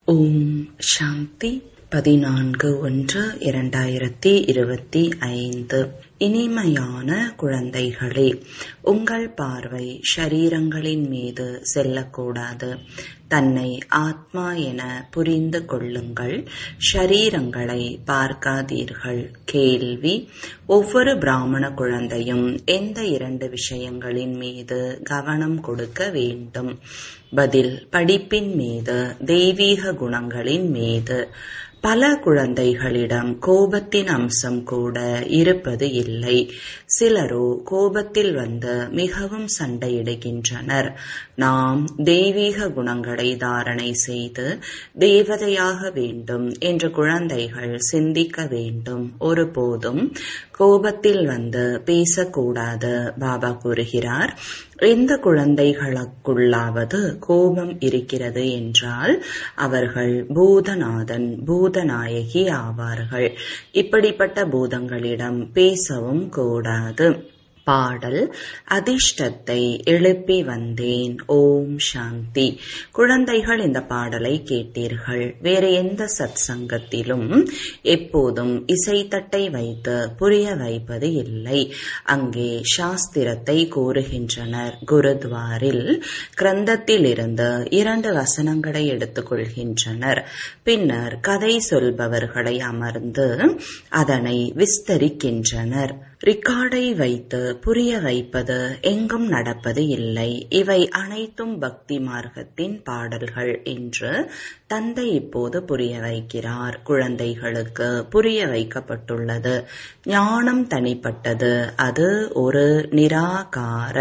ஓம் சாந்தி பதினான்கு ஒன்று இரண்டாயிரத்தி இருபத்தி ஐந்து இனிமையான குழந்தைகளே உங்கள் பார்வை ஷரீரங்களின் மீது செல்லக்கூடாது தன்னை ஆத்மா என புரிந்து கொள்ளுங்கள் ஷரீரங்களை பார்க்காதீர்கள் கேள்வி ஒவ்வொரு பிராமண குழந்தையும் எந்த இரண்டு விஷயங்களின் மீது கவனம் கொடுக்க வேண்டும் பதில் படிப்பின் மீது தெய்வீக குணங்களின் மீது பல குழந்தைகளிடம் கோபத்தின் அம்சம் கூட இருப்பது இல்லை சிலரோ கோபத்தில் வந்து மிகவும் சண்டையிடுகின்றனர் நாம் தெய்வீக குணங்களை தாரணை செய்து தேவதையாக வேண்டும் என்று குழந்தைகள் சிந்திக்க வேண்டும் ஒருபோதும் கோபத்தில் வந்து பேசக்கூடாது பாபா கூறுகிறார் எந்த குழந்தைகளுக்குள்ளாவது கோபம் இருக்கிறது என்றால் அவர்கள் பூதநாதன் பூதநாயகி ஆவார்கள் இப்படிப்பட்ட பூதங்களிடம் பேசவும் கூடாது பாடல் அதிர்ஷ்டத்தை எழுப்பி வந்தேன் ஓம் சாந்தி குழந்தைகள் இந்த பாடலை கேட்டீர்கள் வேற எந்த சத் சங்கத்திலும் எப்போதும் இசைத்தட்டை வைத்து புரிய வைப்பது இல்லை அங்கே சாஸ்திரத்தை கூறுகின்றனர் குருத்வாரில் கிரந்தத்தில் இருந்து இரண்டு வசனங்களை எடுத்துக்கொள்கின்றனர் பின்னர் கதை சொல்பவர்களை அமர்ந்து அதனை விஸ்தரிக்கின்றனர் ரிக்கார்டை வைத்து புரிய வைப்பது எங்கும் நடப்பது இல்லை இவை அனைத்தும் பக்தி மார்க்கத்தின் பாடல்கள் என்று தந்தை இப்போது புரிய வைக்கிறார் குழந்தைகளுக்கு புரிய வைக்கப்பட்டுள்ளது ஞானம் தனிப்பட்டது அது ஒரு நிராகார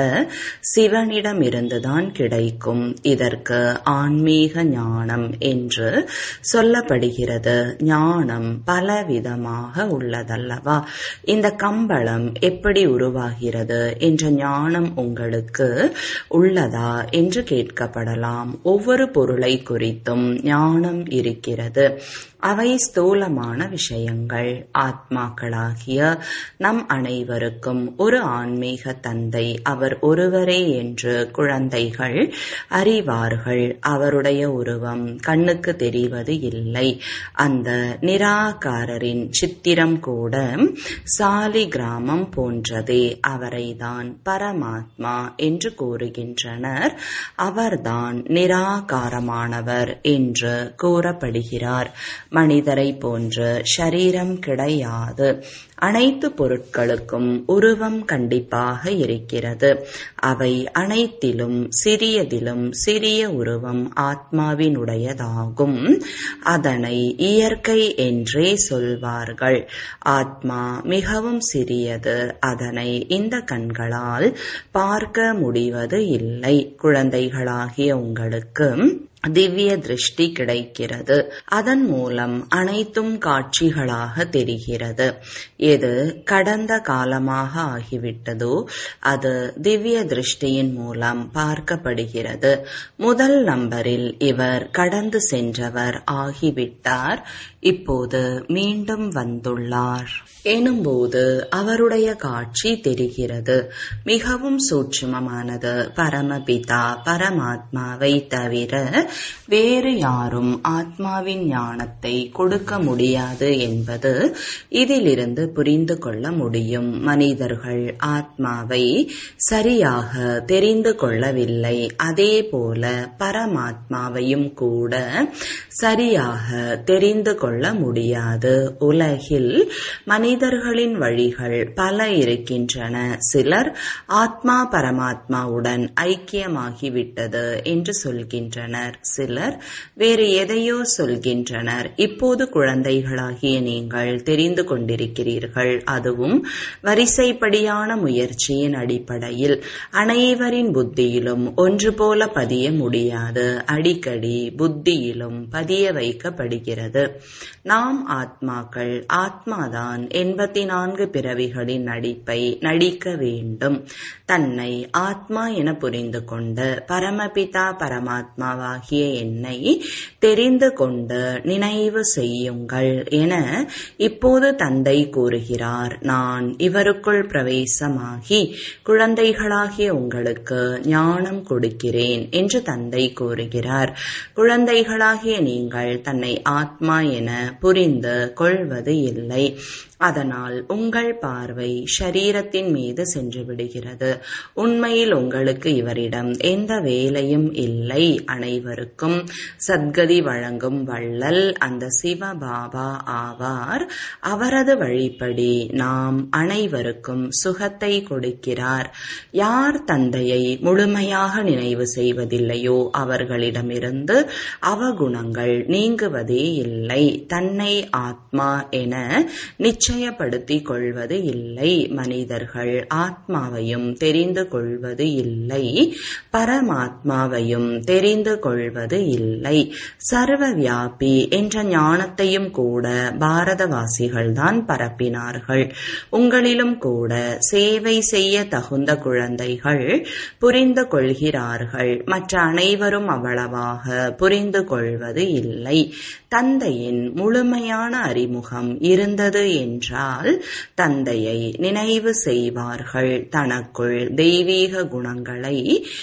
சிவனிடமிருந்துதான் கிடைக்கும் இதற்கு ஆன்மீக ஞானம் என்று சொல்லப்படுகிறது ஞானம் பலவிதமாக உள்ளதல்லவா இந்த கம்பளம் எப்படி உருவாகிறது என்ற ஞானம் உங்களுக்கு உள்ளதா என்று கேட்கப்படலாம் ஒவ்வொரு பொருளை குறித்தும் ஞானம் இருக்கிறது அவை ஸ்தூலமான விஷயங்கள் ஆத்மாக்களாகிய நம் அனைவருக்கும் ஒரு ஆன்மீக தந்தை அவர் ஒருவரே என்று குழந்தைகள் அறிவார்கள் அவருடைய உருவம் கண்ணுக்கு தெரிவது இல்லை அந்த நிராகாரரின் சித்திரம் கூட சாலி கிராமம் போன்றதே அவரைதான் பரமாத்மா என்று கூறுகின்றனர் அவர்தான் நிராகாரமானவர் என்று கூறப்படுகிறார் மனிதரை போன்று ஷரீரம் கிடையாது அனைத்து பொருட்களுக்கும் உருவம் கண்டிப்பாக இருக்கிறது அவை அனைத்திலும் சிறியதிலும் சிறிய உருவம் ஆத்மாவினுடையதாகும் அதனை இயற்கை என்றே சொல்வார்கள் ஆத்மா மிகவும் சிறியது அதனை இந்த கண்களால் பார்க்க முடிவது இல்லை குழந்தைகளாகிய உங்களுக்கு திவ்ய திருஷ்டி கிடைக்கிறது அதன் மூலம் அனைத்தும் காட்சிகளாக தெரிகிறது எது கடந்த காலமாக ஆகிவிட்டதோ அது திவ்ய திருஷ்டியின் மூலம் பார்க்கப்படுகிறது முதல் நம்பரில் இவர் கடந்து சென்றவர் ஆகிவிட்டார் இப்போது மீண்டும் வந்துள்ளார் எனும்போது அவருடைய காட்சி தெரிகிறது மிகவும் சூட்சுமமானது பரமபிதா பரமாத்மாவை தவிர வேறு யாரும் ஆத்மாவின் ஞானத்தை கொடுக்க முடியாது என்பது இதிலிருந்து புரிந்து கொள்ள முடியும் மனிதர்கள் ஆத்மாவை சரியாக தெரிந்து கொள்ளவில்லை அதே போல பரமாத்மாவையும் கூட சரியாக தெரிந்து கொள்ள முடியாது உலகில் மனிதர்களின் வழிகள் பல இருக்கின்றன சிலர் ஆத்மா பரமாத்மாவுடன் ஐக்கியமாகிவிட்டது என்று சொல்கின்றனர் சிலர் வேறு எதையோ சொல்கின்றனர் இப்போது குழந்தைகளாகிய நீங்கள் தெரிந்து கொண்டிருக்கிறீர்கள் அதுவும் வரிசைப்படியான முயற்சியின் அடிப்படையில் அனைவரின் புத்தியிலும் ஒன்று போல பதிய முடியாது அடிக்கடி புத்தியிலும் பதிய வைக்கப்படுகிறது நாம் ஆத்மாக்கள் ஆத்மாதான் எண்பத்தி நான்கு பிறவிகளின் நடிப்பை நடிக்க வேண்டும் தன்னை ஆத்மா என புரிந்து கொண்டு பரமபிதா பரமாத்மாவாகிய ஆகிய என்னை தெரிந்து கொண்டு நினைவு செய்யுங்கள் என இப்போது தந்தை கூறுகிறார் நான் இவருக்குள் பிரவேசமாகி குழந்தைகளாகிய உங்களுக்கு ஞானம் கொடுக்கிறேன் என்று தந்தை கூறுகிறார் குழந்தைகளாகிய நீங்கள் தன்னை ஆத்மா என புரிந்து கொள்வது இல்லை அதனால் உங்கள் பார்வை ஷரீரத்தின் மீது சென்று விடுகிறது உண்மையில் உங்களுக்கு இவரிடம் எந்த வேலையும் இல்லை அனைவருக்கும் சத்கதி வழங்கும் வள்ளல் அந்த சிவபாபா ஆவார் அவரது வழிப்படி நாம் அனைவருக்கும் சுகத்தை கொடுக்கிறார் யார் தந்தையை முழுமையாக நினைவு செய்வதில்லையோ அவர்களிடமிருந்து அவகுணங்கள் நீங்குவதே இல்லை தன்னை ஆத்மா என நிச்சயப்படுத்திக் கொள்வது இல்லை மனிதர்கள் ஆத்மாவையும் தெரிந்து கொள்வது இல்லை பரமாத்மாவையும் தெரிந்து கொள்வது இல்லை சர்வ வியாபி என்ற ஞானத்தையும் கூட பாரதவாசிகள்தான் பரப்பினார்கள் உங்களிலும் கூட சேவை செய்ய தகுந்த குழந்தைகள் புரிந்து கொள்கிறார்கள் மற்ற அனைவரும் அவ்வளவாக புரிந்து கொள்வது இல்லை தந்தையின் முழுமையான அறிமுகம் இருந்தது என்றால் தந்தையை நினைவு செய்வார்கள் தனக்குள் தெய்வீக குணங்களை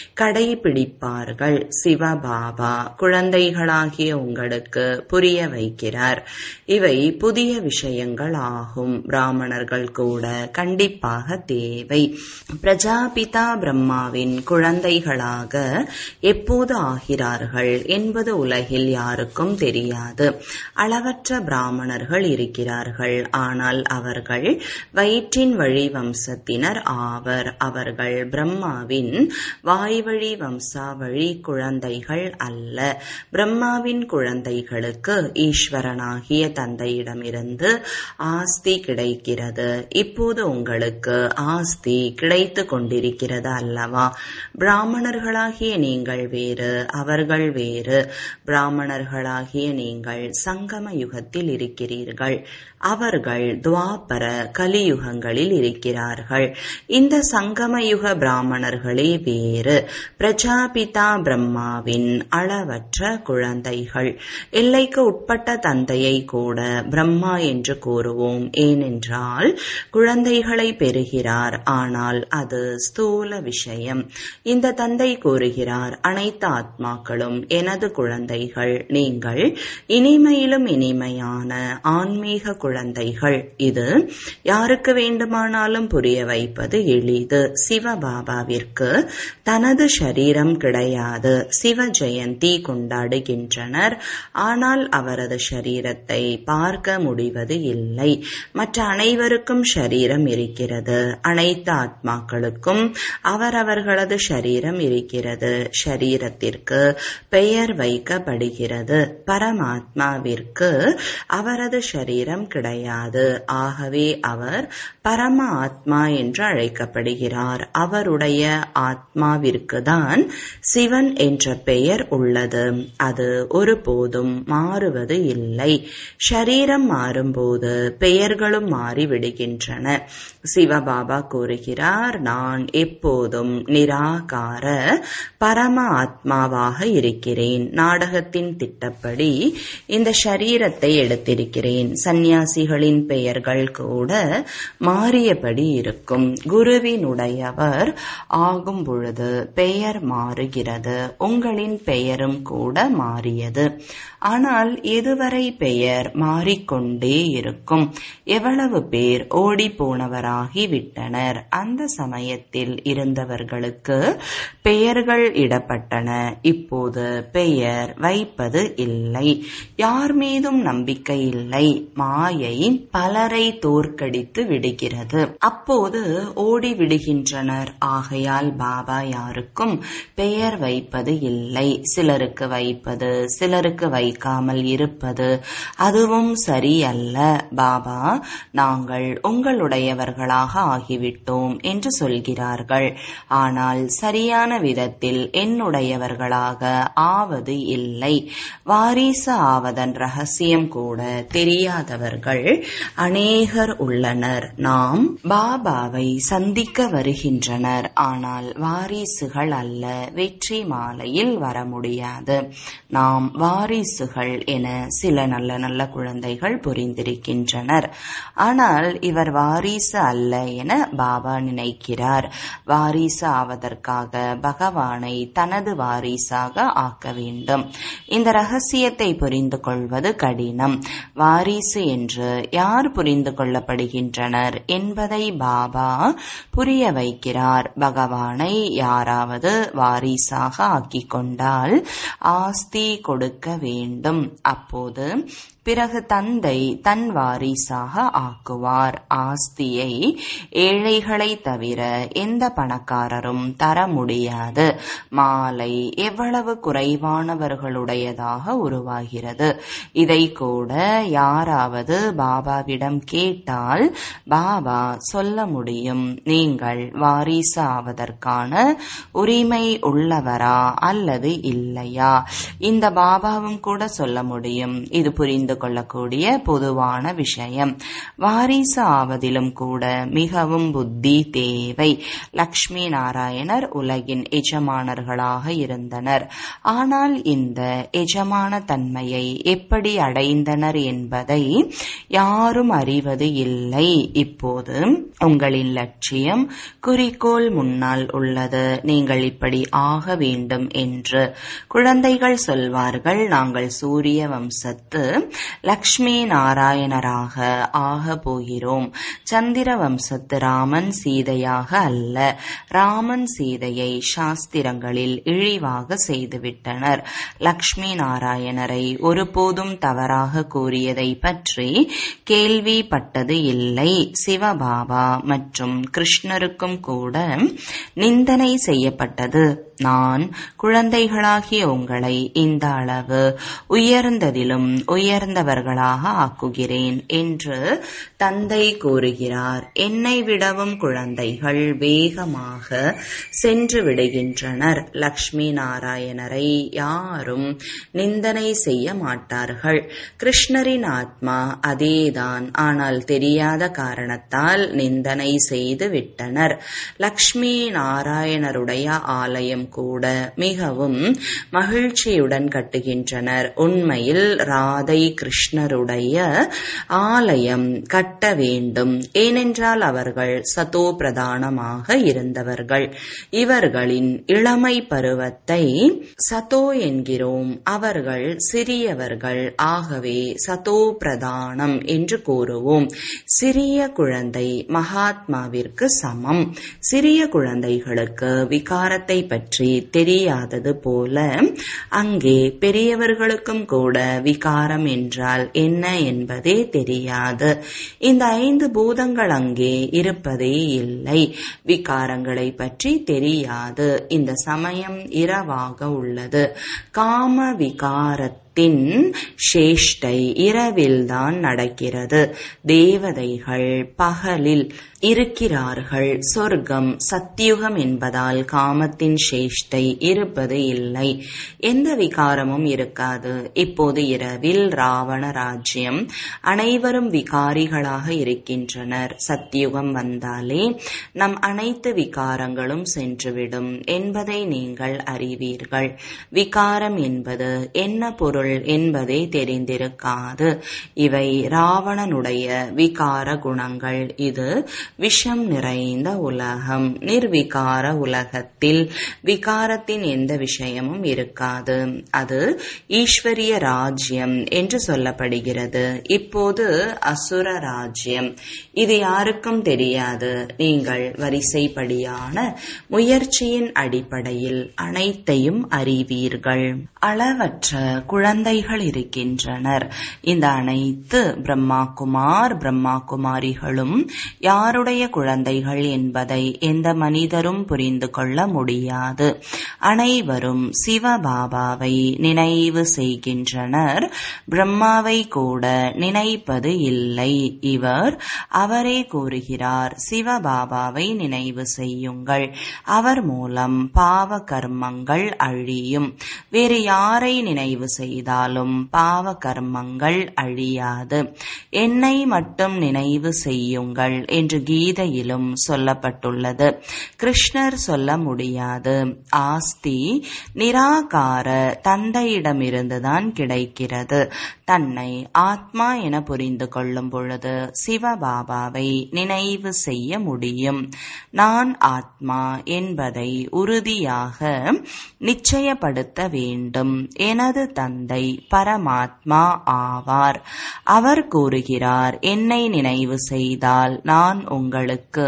கடைபிடிப்பார்கள் சிவபாபா குழந்தைகளாகிய உங்களுக்கு புரிய வைக்கிறார் இவை புதிய விஷயங்கள் ஆகும் பிராமணர்கள் கூட கண்டிப்பாக தேவை பிரஜாபிதா பிரம்மாவின் குழந்தைகளாக எப்போது ஆகிறார்கள் என்பது உலகில் யாருக்கும் தெரியாது அளவற்ற பிராமணர்கள் இருக்கிறார்கள் ஆனால் அவர்கள் வயிற்றின் வழி வம்சத்தினர் ஆவர் அவர்கள் பிரம்மாவின் வாய்வழி வம்சாவழி குழந்தைகள் அல்ல பிரம்மாவின் குழந்தைகளுக்கு ஈஸ்வரனாகிய தந்தையிடமிருந்து ஆஸ்தி கிடைக்கிறது இப்போது உங்களுக்கு ஆஸ்தி கிடைத்து கொண்டிருக்கிறது அல்லவா பிராமணர்களாகிய நீங்கள் வேறு அவர்கள் வேறு பிராமணர்களாகிய நீங்கள் சங்கம யுகத்தில் இருக்கிறீர்கள் அவர்கள் துவாபர கலியுகங்களில் இருக்கிறார்கள் இந்த சங்கம யுக பிராமணர்களே வேறு பிரஜாபிதா பிரம்மாவின் அளவற்ற குழந்தைகள் எல்லைக்கு உட்பட்ட தந்தையை கூட பிரம்மா என்று கூறுவோம் ஏனென்றால் குழந்தைகளை பெறுகிறார் ஆனால் அது ஸ்தூல விஷயம் இந்த தந்தை கூறுகிறார் அனைத்து ஆத்மாக்களும் எனது குழந்தைகள் நீங்கள் இனிமையிலும் இனிமையான ஆன்மீக குழந்தைகள் இது யாருக்கு வேண்டுமானாலும் புரிய வைப்பது எளிது சிவபாபாவிற்கு தனது சரீரம் கிடையாது சிவ ஜெயந்தி கொண்டாடுகின்றனர் ஆனால் அவரது சரீரத்தை பார்க்க முடிவது இல்லை மற்ற அனைவருக்கும் சரீரம் இருக்கிறது அனைத்து ஆத்மாக்களுக்கும் அவரவர்களது சரீரம் இருக்கிறது சரீரத்திற்கு பெயர் வைக்கப்படுகிறது பரமாத்மாவிற்கு அவரது சரீரம் கிடையாது ஆகவே அவர் பரம ஆத்மா என்று அழைக்கப்படுகிறார் அவருடைய ஆத்மாவிற்கு தான் சிவன் என்ற பெயர் உள்ளது அது ஒருபோதும் மாறுவது இல்லை ஷரீரம் மாறும்போது பெயர்களும் மாறிவிடுகின்றன சிவபாபா கூறுகிறார் நான் எப்போதும் நிராகார பரம ஆத்மாவாக இருக்கிறேன் நாடகத்தின் திட்டப்படி இந்த ஷரீரத்தை எடுத்திருக்கிறேன் சந்நியாசிகளின் பெயர்கள் கூட மாறியபடி இருக்கும் குருவினுடையவர் ஆகும் பொழுது பெயர் மாறுகிறது உங்களின் பெயரும் கூட மாறியது ஆனால் எதுவரை பெயர் மாறிக்கொண்டே இருக்கும் எவ்வளவு பேர் ஓடி போனவராகி விட்டனர் அந்த சமயத்தில் இருந்தவர்களுக்கு பெயர்கள் இடப்பட்டன இப்போது பெயர் வைப்பது இல்லை யார் மீதும் நம்பிக்கை இல்லை மாயை பலரை தோற்கடித்து விடுகிறது அப்போது ஓடி விடுகின்றனர் ஆகையால் பாபா யாருக்கும் பெயர் வைப்பது இல்லை சிலருக்கு வைப்பது சிலருக்கு வைக்காமல் இருப்பது அதுவும் சரியல்ல பாபா நாங்கள் உங்களுடையவர்களாக ஆகிவிட்டோம் என்று சொல்கிறார்கள் ஆனால் சரியான விதத்தில் என்னுடையவர்களாக ஆவது இல்லை வாரிசு ஆவதன் ரகசியம் கூட தெரியாதவர்கள் அநேகர் உள்ளனர் நாம் பாபாவை சந்திக்க வருகின்றனர் ஆனால் வாரிசுகள் அல்ல வெற்றி மாலையில் வர முடியாது நாம் வாரிசுகள் என சில நல்ல நல்ல குழந்தைகள் புரிந்திருக்கின்றனர் ஆனால் இவர் வாரிசு அல்ல என பாபா நினைக்கிறார் வாரிசு ஆவதற்காக பகவானை தனது வாரிசாக ஆக்க வேண்டும் இந்த ரகசியத்தை புரிந்து கொள்வது கடினம் வாரிசு என்று யார் புரிந்து கொள்ளப்படுகின்றனர் என்பதை பாபா புரிய வைக்கிறார் பகவானை யாராவது வாரிசாக ஆக்கிக் கொண்டால் ஆஸ்தி கொடுக்க வேண்டும் அப்போது பிறகு தந்தை தன் வாரிசாக ஆக்குவார் ஆஸ்தியை ஏழைகளை தவிர எந்த பணக்காரரும் தர முடியாது மாலை எவ்வளவு குறைவானவர்களுடையதாக உருவாகிறது இதை கூட யாராவது பாபாவிடம் கேட்டால் பாபா சொல்ல முடியும் நீங்கள் வாரிசு ஆவதற்கான உரிமை உள்ளவரா அல்லது இல்லையா இந்த பாபாவும் கூட சொல்ல முடியும் இது புரிந்து கொள்ளக்கூடிய பொதுவான விஷயம் வாரிசு ஆவதிலும் கூட மிகவும் புத்தி தேவை லக்ஷ்மி நாராயணர் உலகின் எஜமானர்களாக இருந்தனர் ஆனால் இந்த எஜமான தன்மையை எப்படி அடைந்தனர் என்பதை யாரும் அறிவது இல்லை இப்போது உங்களின் லட்சியம் குறிக்கோள் முன்னால் உள்ளது நீங்கள் இப்படி ஆக வேண்டும் என்று குழந்தைகள் சொல்வார்கள் நாங்கள் சூரிய வம்சத்து லக்ஷ்மி நாராயணராக ஆக போகிறோம் சந்திர வம்சத்து ராமன் சீதையாக அல்ல ராமன் சீதையை சாஸ்திரங்களில் இழிவாக செய்துவிட்டனர் லக்ஷ்மி நாராயணரை ஒருபோதும் தவறாக கூறியதை பற்றி கேள்விப்பட்டது இல்லை சிவபாபா மற்றும் கிருஷ்ணருக்கும் கூட நிந்தனை செய்யப்பட்டது நான் குழந்தைகளாகிய உங்களை இந்த அளவு உயர்ந்ததிலும் உயர்ந்தவர்களாக ஆக்குகிறேன் என்று தந்தை கூறுகிறார் என்னை விடவும் குழந்தைகள் வேகமாக சென்று விடுகின்றனர் லக்ஷ்மி நாராயணரை யாரும் நிந்தனை செய்ய மாட்டார்கள் கிருஷ்ணரின் ஆத்மா அதேதான் ஆனால் தெரியாத காரணத்தால் நிந்தனை செய்து விட்டனர் லக்ஷ்மி நாராயணருடைய ஆலயம் கூட மிகவும் மகிழ்ச்சியுடன் கட்டுகின்றனர் உண்மையில் ராதை கிருஷ்ணருடைய ஆலயம் கட்ட வேண்டும் ஏனென்றால் அவர்கள் சதோ பிரதானமாக இருந்தவர்கள் இவர்களின் இளமை பருவத்தை சதோ என்கிறோம் அவர்கள் சிறியவர்கள் ஆகவே சதோ பிரதானம் என்று கூறுவோம் சிறிய குழந்தை மகாத்மாவிற்கு சமம் சிறிய குழந்தைகளுக்கு விகாரத்தை பற்றி தெரியாதது போல அங்கே பெரியவர்களுக்கும் கூட விகாரம் என்றால் என்ன என்பதே தெரியாது இந்த ஐந்து பூதங்கள் அங்கே இருப்பதே இல்லை விகாரங்களை பற்றி தெரியாது இந்த சமயம் இரவாக உள்ளது காம விகாரத்தை த்தின் சேஷ்டை இரவில்தான் நடக்கிறது தேவதைகள் பகலில் இருக்கிறார்கள் சொர்க்கம் சத்தியுகம் என்பதால் காமத்தின் சேஷ்டை இருப்பது இல்லை எந்த விகாரமும் இருக்காது இப்போது இரவில் ராவண ராஜ்யம் அனைவரும் விகாரிகளாக இருக்கின்றனர் சத்தியுகம் வந்தாலே நம் அனைத்து விகாரங்களும் சென்றுவிடும் என்பதை நீங்கள் அறிவீர்கள் விகாரம் என்பது என்ன பொருள் என்பதே தெரிந்திருக்காது இவை ராவணனுடைய விகார குணங்கள் இது விஷம் நிறைந்த உலகம் நிர்விகார உலகத்தில் விகாரத்தின் எந்த விஷயமும் இருக்காது அது ஈஸ்வரிய ராஜ்யம் என்று சொல்லப்படுகிறது இப்போது அசுர ராஜ்யம் இது யாருக்கும் தெரியாது நீங்கள் வரிசைப்படியான முயற்சியின் அடிப்படையில் அனைத்தையும் அறிவீர்கள் அளவற்ற குழந்தைகள் இருக்கின்றனர் இந்த அனைத்து பிரம்மா குமார் பிரம்மா குமாரிகளும் யாருடைய குழந்தைகள் என்பதை எந்த மனிதரும் புரிந்து கொள்ள முடியாது அனைவரும் சிவபாபாவை நினைவு செய்கின்றனர் பிரம்மாவை கூட நினைப்பது இல்லை இவர் அவரே கூறுகிறார் சிவபாபாவை நினைவு செய்யுங்கள் அவர் மூலம் பாவ கர்மங்கள் அழியும் வேறு யாரை நினைவு செய்து செய்தாலும் பாவ கர்மங்கள் அழியாது என்னை மட்டும் நினைவு செய்யுங்கள் என்று கீதையிலும் சொல்லப்பட்டுள்ளது கிருஷ்ணர் சொல்ல முடியாது ஆஸ்தி நிராகார தந்தையிடமிருந்துதான் கிடைக்கிறது தன்னை ஆத்மா என புரிந்து கொள்ளும் பொழுது சிவபாபாவை நினைவு செய்ய முடியும் நான் ஆத்மா என்பதை உறுதியாக நிச்சயப்படுத்த வேண்டும் எனது தந்தை பரமாத்மா ஆவார் அவர் கூறுகிறார் என்னை நினைவு செய்தால் நான் உங்களுக்கு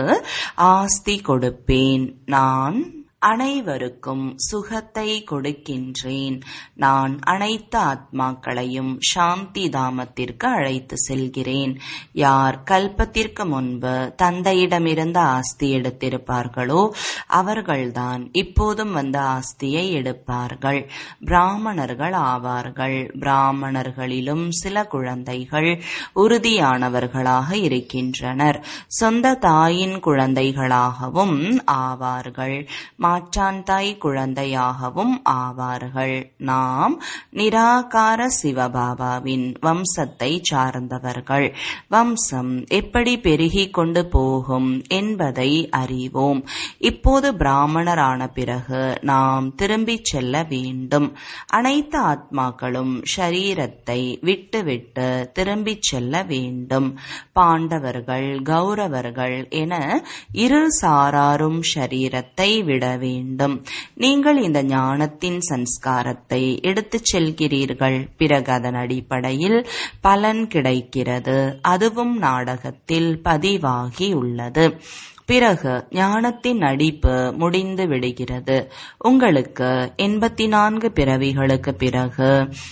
ஆஸ்தி கொடுப்பேன் நான் அனைவருக்கும் சுகத்தை கொடுக்கின்றேன் நான் அனைத்து ஆத்மாக்களையும் சாந்தி தாமத்திற்கு அழைத்து செல்கிறேன் யார் கல்பத்திற்கு முன்பு தந்தையிடமிருந்த ஆஸ்தி எடுத்திருப்பார்களோ அவர்கள்தான் இப்போதும் வந்த ஆஸ்தியை எடுப்பார்கள் பிராமணர்கள் ஆவார்கள் பிராமணர்களிலும் சில குழந்தைகள் உறுதியானவர்களாக இருக்கின்றனர் சொந்த தாயின் குழந்தைகளாகவும் ஆவார்கள் மாற்றான் தாய் குழந்தையாகவும் ஆவார்கள் நாம் நிராகார சிவபாபாவின் வம்சத்தை சார்ந்தவர்கள் வம்சம் எப்படி பெருகிக் கொண்டு போகும் என்பதை அறிவோம் இப்போது பிராமணரான பிறகு நாம் திரும்பிச் செல்ல வேண்டும் அனைத்து ஆத்மாக்களும் ஷரீரத்தை விட்டுவிட்டு திரும்பிச் செல்ல வேண்டும் பாண்டவர்கள் கௌரவர்கள் என இரு சாராரும் ஷரீரத்தை விட வேண்டும் நீங்கள் இந்த ஞானத்தின் சன்ஸ்காரத்தை எடுத்துச் செல்கிறீர்கள் பிறகு அதன் அடிப்படையில் பலன் கிடைக்கிறது அதுவும் நாடகத்தில் பதிவாகி உள்ளது பிறகு ஞானத்தின் நடிப்பு முடிந்து விடுகிறது உங்களுக்கு எண்பத்தி நான்கு பிறவிகளுக்கு பிறகு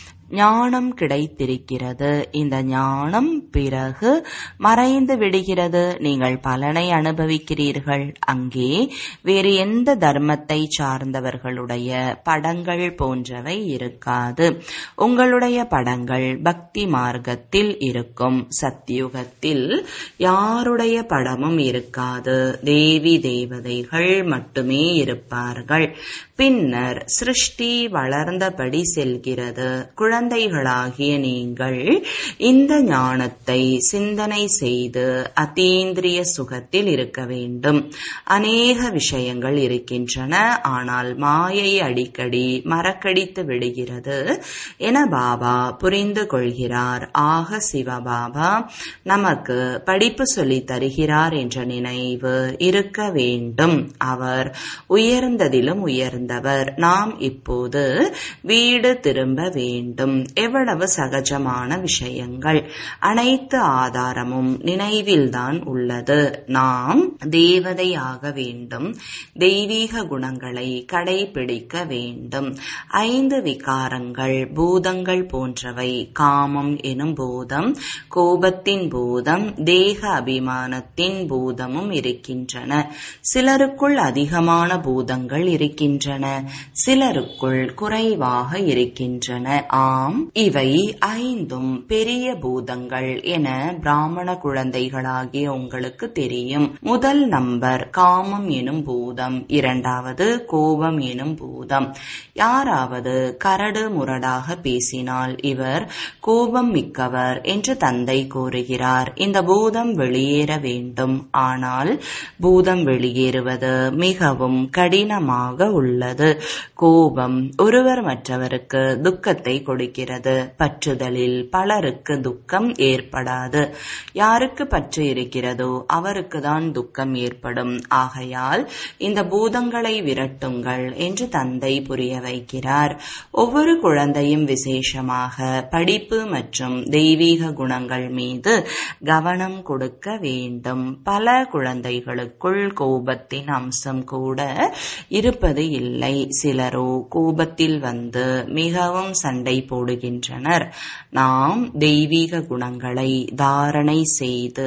ஞானம் கிடைத்திருக்கிறது இந்த ஞானம் பிறகு மறைந்து விடுகிறது நீங்கள் பலனை அனுபவிக்கிறீர்கள் அங்கே வேறு எந்த தர்மத்தை சார்ந்தவர்களுடைய படங்கள் போன்றவை இருக்காது உங்களுடைய படங்கள் பக்தி மார்க்கத்தில் இருக்கும் சத்தியுகத்தில் யாருடைய படமும் இருக்காது தேவி தேவதைகள் மட்டுமே இருப்பார்கள் பின்னர் சிருஷ்டி வளர்ந்தபடி செல்கிறது குழந்தைகளாகிய நீங்கள் இந்த ஞானத்தை சிந்தனை செய்து அதீந்திரிய சுகத்தில் இருக்க வேண்டும் அநேக விஷயங்கள் இருக்கின்றன ஆனால் மாயை அடிக்கடி மறக்கடித்து விடுகிறது என பாபா புரிந்து கொள்கிறார் ஆக சிவபாபா நமக்கு படிப்பு சொல்லித் தருகிறார் என்ற நினைவு இருக்க வேண்டும் அவர் உயர்ந்ததிலும் உயர்ந்தவர் நாம் இப்போது வீடு திரும்ப வேண்டும் எவ்வளவு சகஜமான விஷயங்கள் அனைத்து ஆதாரமும் நினைவில்தான் உள்ளது நாம் தேவதையாக வேண்டும் தெய்வீக குணங்களை கடைபிடிக்க வேண்டும் ஐந்து விகாரங்கள் பூதங்கள் போன்றவை காமம் எனும் பூதம் கோபத்தின் பூதம் தேக அபிமானத்தின் பூதமும் இருக்கின்றன சிலருக்குள் அதிகமான பூதங்கள் இருக்கின்றன சிலருக்குள் குறைவாக இருக்கின்றன ஆம் இவை ஐந்தும் பெரிய பூதங்கள் என பிராமண குழந்தைகளாகிய உங்களுக்கு தெரியும் முதல் நம்பர் காமம் எனும் பூதம் இரண்டாவது கோபம் எனும் பூதம் யாராவது கரடு முரடாக பேசினால் இவர் கோபம் மிக்கவர் என்று தந்தை கூறுகிறார் இந்த பூதம் வெளியேற வேண்டும் ஆனால் பூதம் வெளியேறுவது மிகவும் கடினமாக உள்ளது கோபம் ஒருவர் மற்றவருக்கு துக்கத்தை கொடுக்கிறது பற்றுதலில் பலருக்கு துக்கம் ஏற்படாது யாருக்கு பற்று இருக்கிறதோ அவருக்கு தான் துக்கம் ஏற்படும் ஆகையால் இந்த பூதங்களை விரட்டுங்கள் என்று தந்தை புரிய வைக்கிறார் ஒவ்வொரு குழந்தையும் விசேஷமாக படிப்பு மற்றும் தெய்வீக குணங்கள் மீது கவனம் கொடுக்க வேண்டும் பல குழந்தைகளுக்குள் கோபத்தின் அம்சம் கூட இருப்பது இல்லை சிலரோ கோபத்தில் வந்து மிகவும் சண்டை போடுகின்றனர் நாம் தெய்வீக குணங்களை தாரணை செய்து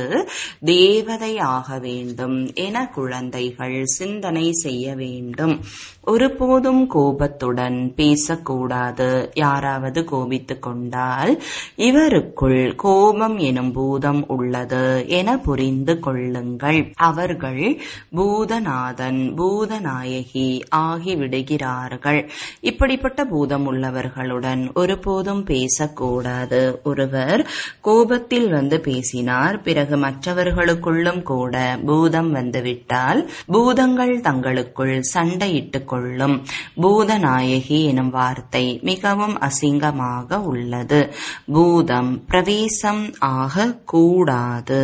தேவதை ஆக வேண்டும் என குழந்தைகள் சிந்தனை செய்ய வேண்டும் ஒருபோதும் கோபத்துடன் பேசக்கூடாது யாராவது கோபித்துக் கொண்டால் இவருக்குள் கோபம் எனும் பூதம் உள்ளது என புரிந்து கொள்ளுங்கள் அவர்கள் பூதநாதன் பூதநாயகி ஆகிவிடுகிறார்கள் இப்படிப்பட்ட பூதம் உள்ளவர்களுடன் ஒரு ஒருபோதும் பேசக்கூடாது ஒருவர் கோபத்தில் வந்து பேசினார் பிறகு மற்றவர்களுக்குள்ளும் கூட பூதம் வந்துவிட்டால் பூதங்கள் தங்களுக்குள் சண்டையிட்டுக் கொள்ளும் பூதநாயகி எனும் வார்த்தை மிகவும் அசிங்கமாக உள்ளது பூதம் பிரவேசம் ஆக கூடாது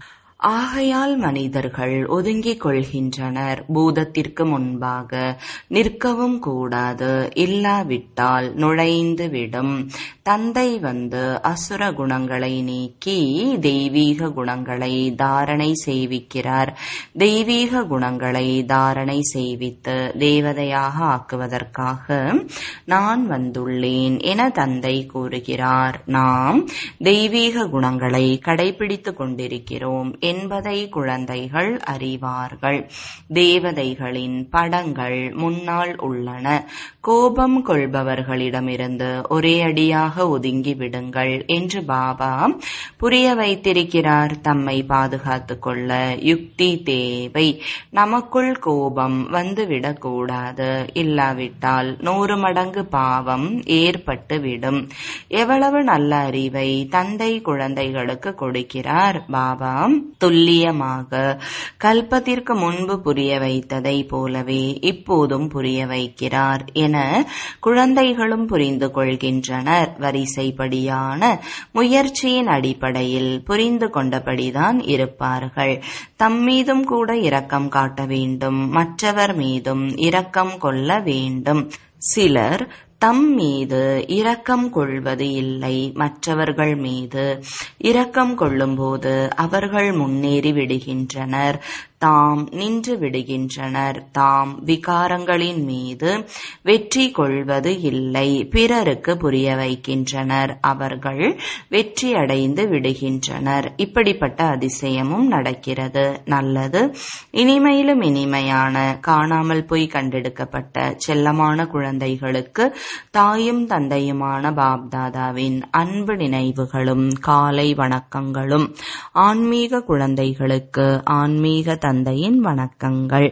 ஆகையால் மனிதர்கள் ஒதுங்கிக் கொள்கின்றனர் பூதத்திற்கு முன்பாக நிற்கவும் கூடாது இல்லாவிட்டால் நுழைந்து விடும் தந்தை வந்து அசுர குணங்களை நீக்கி தெய்வீக குணங்களை தாரணை செய்விக்கிறார் தெய்வீக குணங்களை தாரணை செய்வித்து தேவதையாக ஆக்குவதற்காக நான் வந்துள்ளேன் என தந்தை கூறுகிறார் நாம் தெய்வீக குணங்களை கடைபிடித்துக் கொண்டிருக்கிறோம் என்பதை குழந்தைகள் அறிவார்கள் தேவதைகளின் படங்கள் முன்னால் உள்ளன கோபம் கொள்பவர்களிடமிருந்து ஒரே அடியாக ஒதுங்கி விடுங்கள் என்று பாபா புரிய வைத்திருக்கிறார் தம்மை பாதுகாத்துக் கொள்ள யுக்தி தேவை நமக்குள் கோபம் வந்துவிடக்கூடாது இல்லாவிட்டால் நூறு மடங்கு பாவம் ஏற்பட்டுவிடும் எவ்வளவு நல்ல அறிவை தந்தை குழந்தைகளுக்கு கொடுக்கிறார் பாபா துல்லியமாக கல்பத்திற்கு முன்பு புரிய வைத்ததை போலவே இப்போதும் புரிய வைக்கிறார் என குழந்தைகளும் புரிந்து கொள்கின்றனர் வரிசைப்படியான முயற்சியின் அடிப்படையில் புரிந்து கொண்டபடிதான் இருப்பார்கள் தம்மீதும் கூட இரக்கம் காட்ட வேண்டும் மற்றவர் மீதும் இரக்கம் கொள்ள வேண்டும் சிலர் தம் மீது இரக்கம் கொள்வது இல்லை மற்றவர்கள் மீது இரக்கம் கொள்ளும்போது அவர்கள் முன்னேறி விடுகின்றனர் தாம் நின்று விடுகின்றனர் தாம் விகாரங்களின் மீது வெற்றி கொள்வது இல்லை பிறருக்கு புரிய வைக்கின்றனர் அவர்கள் வெற்றி அடைந்து விடுகின்றனர் இப்படிப்பட்ட அதிசயமும் நடக்கிறது நல்லது இனிமையிலும் இனிமையான காணாமல் போய் கண்டெடுக்கப்பட்ட செல்லமான குழந்தைகளுக்கு தாயும் தந்தையுமான பாப்தாதாவின் அன்பு நினைவுகளும் காலை வணக்கங்களும் ஆன்மீக குழந்தைகளுக்கு ஆன்மீக தந்தையின் வணக்கங்கள்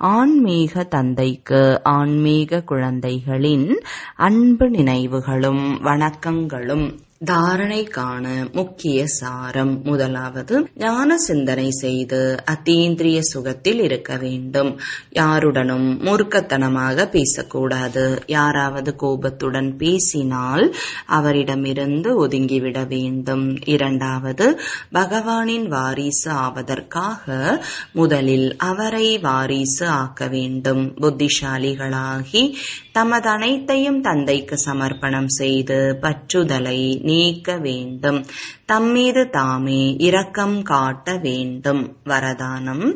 ஆன்மீக தந்தைக்கு ஆன்மீக குழந்தைகளின் அன்பு நினைவுகளும் வணக்கங்களும் தாரணைக்கான முக்கிய சாரம் முதலாவது ஞான சிந்தனை செய்து அத்தீந்திரிய சுகத்தில் இருக்க வேண்டும் யாருடனும் மூர்க்கத்தனமாக பேசக்கூடாது யாராவது கோபத்துடன் பேசினால் அவரிடமிருந்து ஒதுங்கிவிட வேண்டும் இரண்டாவது பகவானின் வாரிசு ஆவதற்காக முதலில் அவரை வாரிசு ஆக்க வேண்டும் புத்திசாலிகளாகி தமது அனைத்தையும் தந்தைக்கு சமர்ப்பணம் செய்து பற்றுதலை நீக்க வேண்டும் தம்மீது தாமே இரக்கம் காட்ட வேண்டும் வரதானம்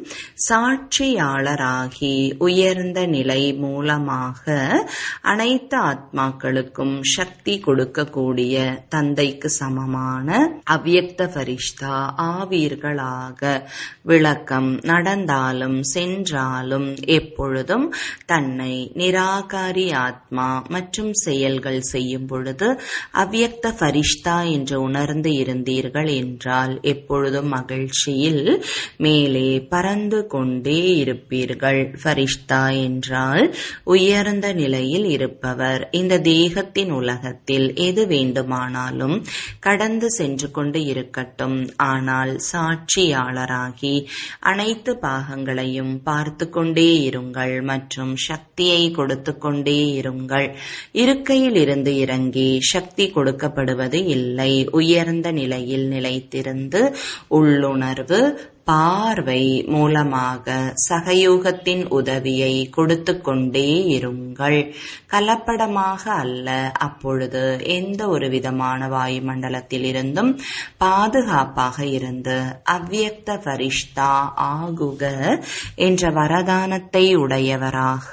சாட்சியாளராகி உயர்ந்த நிலை மூலமாக அனைத்து ஆத்மாக்களுக்கும் சக்தி கொடுக்கக்கூடிய தந்தைக்கு சமமான அவ்யக்த பரிஷ்தா ஆவீர்களாக விளக்கம் நடந்தாலும் சென்றாலும் எப்பொழுதும் தன்னை நிராகாரி ஆத்மா மற்றும் செயல்கள் செய்யும் பொழுது அவ்யக்த பரிஷ்தா என்று உணர்ந்து இருந்தீர்கள் என்றால் எப்பொழுதும் மகிழ்ச்சியில் மேலே பறந்து கொண்டே இருப்பீர்கள் ஃபரிஷ்தா என்றால் உயர்ந்த நிலையில் இருப்பவர் இந்த தேகத்தின் உலகத்தில் எது வேண்டுமானாலும் கடந்து சென்று கொண்டு இருக்கட்டும் ஆனால் சாட்சியாளராகி அனைத்து பாகங்களையும் பார்த்து கொண்டே இருங்கள் மற்றும் சக்தியை கொடுத்து கொண்டே இருங்கள் இருக்கையில் இருந்து இறங்கி சக்தி கொடுக்கப்படுவது இல்லை உயர்ந்த நிலையில் நிலைத்திருந்து உள்ளுணர்வு பார்வை மூலமாக சகயோகத்தின் உதவியை கொடுத்து கொண்டே இருங்கள் கலப்படமாக அல்ல அப்பொழுது எந்த ஒரு விதமான வாயுமண்டலத்தில் இருந்தும் பாதுகாப்பாக இருந்து அவ்யக்த பரிஷ்தா ஆகுக என்ற வரதானத்தை உடையவராக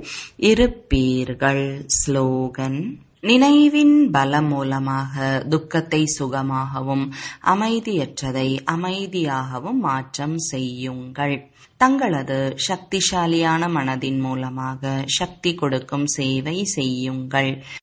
இருப்பீர்கள் ஸ்லோகன் நினைவின் பலம் மூலமாக துக்கத்தை சுகமாகவும் அமைதியற்றதை அமைதியாகவும் மாற்றம் செய்யுங்கள் தங்களது சக்திசாலியான மனதின் மூலமாக சக்தி கொடுக்கும் சேவை செய்யுங்கள்